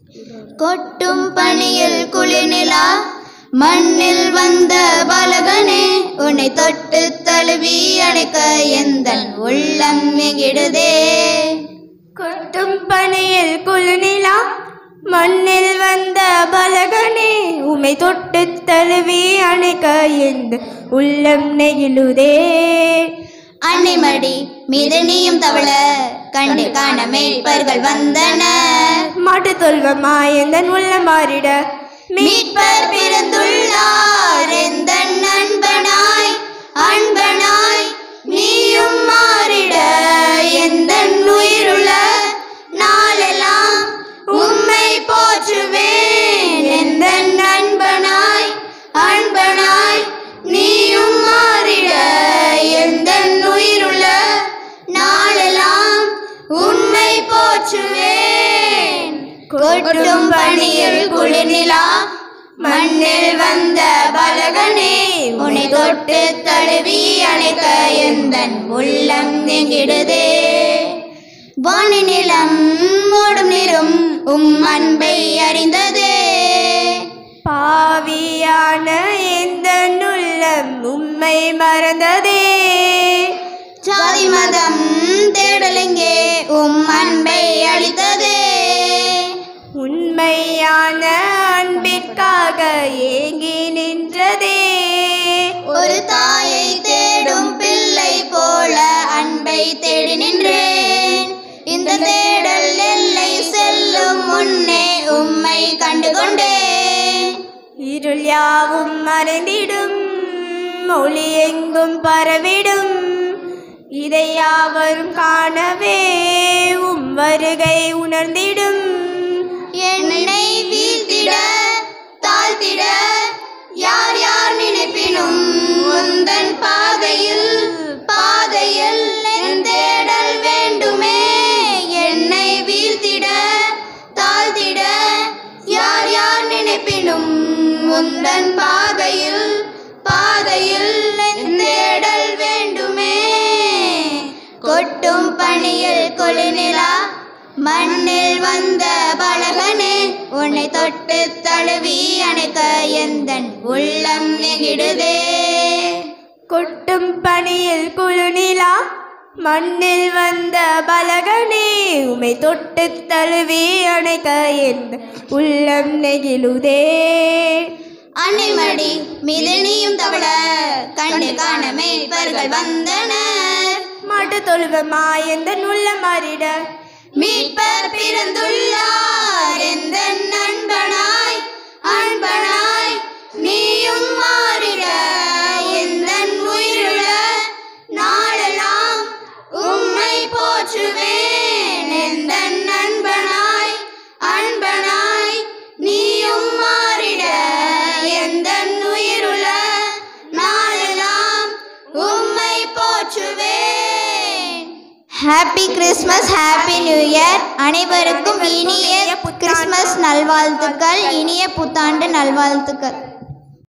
கொட்டும் பனியில் குளிர்நிலா மண்ணில் வந்த பாலகனே உன்னை தொட்டு தழுவி அணைக்க எந்த உள்ளம் எங்கிடுதே கொட்டும் பனியில் குளிர்நிலா மண்ணில் வந்த பலகனே உமை தொட்டு தழுவி அணைக்க எந்த உள்ளம் நெகிழுதே அன்னைமடி மீது நீயும் தவள கண்டு காண மேய்ப்பர்கள் வந்தனர் மாட்டு தொல்வமா எந்த உள்ளம் மாறிட மீட்பர் பிறந்துள்ளார் எந்த அன்பனாய் அன்பனாய் நீயும் மாறிட எந்த உயிருள்ள நாளெல்லாம் உம்மை போற்றுவேன் எந்த அன்பனாய் அன்பனாய் நீயும் மாறிட எந்த உயிருள்ள நாளெல்லாம் உம்மை போற்றுவேன் கொட்டும் பணியில் குளிர்நிலா மண்ணில் வந்த பலகனே உன்னை தொட்டு தழுவி அணைக்க எந்த உள்ளம் எங்கிடுதே வானி நிலம் ஓடும் நிறம் உம் அன்பை அறிந்ததே பாவியான எந்த உள்ளம் உம்மை மறந்ததே ஜாதி மதம் தேடலெங்கே உம் அன்பை அளித்ததே உண்மையான அன்பிற்காக ஏங்கி நின்றதே ஒரு தாயை தேடும் பிள்ளை போல அன்பை தேடி நின்றேன் இந்த தேடல் எல்லை செல்லும் முன்னே உம்மை கண்டு கொண்டேன் இருள் யாவும் மறைந்திடும் ஒளி எங்கும் பரவிடும் இதை யாவரும் காணவே உம் வருகை உணர்ந்திடும் என்னை வீழ்த்திட தாழ்த்திட யார் யார் நினைப்பினும் உந்தன் பாதையில் பாதையில் என் தேடல் வேண்டுமே என்னை வீழ்த்திட தாழ்த்திட யார் யார் நினைப்பினும் உந்தன் பாதையில் பாதையில் என் தேடல் வேண்டுமே கொட்டும் பணியில் கொழுநிலா மண்ணில் வந்த பலகனே உன்னை தொட்டு தழுவி அணைக்க எந்த உள்ளம் நெகிடுதே கொட்டும் பனியில் குழுநிலா மண்ணில் வந்த பலகனே உமை தொட்டு தழுவி அணைக்க என் உள்ளம் நெகிழுதே அன்னைமடி மீது நீயும் தவள கண்டு காண மேய்ப்பர்கள் வந்தனர் மாட்டு தொழுவமா எந்த உள்ள மாறிட மீட்பர் பிறந்துள்ளார் எந்த நண்பனாய் அன்பனாய் நீயும் மாறிட எந்த உயிருள்ள நாளெல்லாம் உம்மை போற்றுவேன் எந்த நண்பனாய் அன்பனாய் நீயும் மாறிட எந்த உயிருள்ள நாளெல்லாம் உம்மை போற்றுவேன் happy Christmas happy new year அனைவருக்கும் இனிய கிறிஸ்மஸ் நல்வாழ்த்துக்கள் இனிய புத்தாண்டு நல்வாழ்த்துக்கள்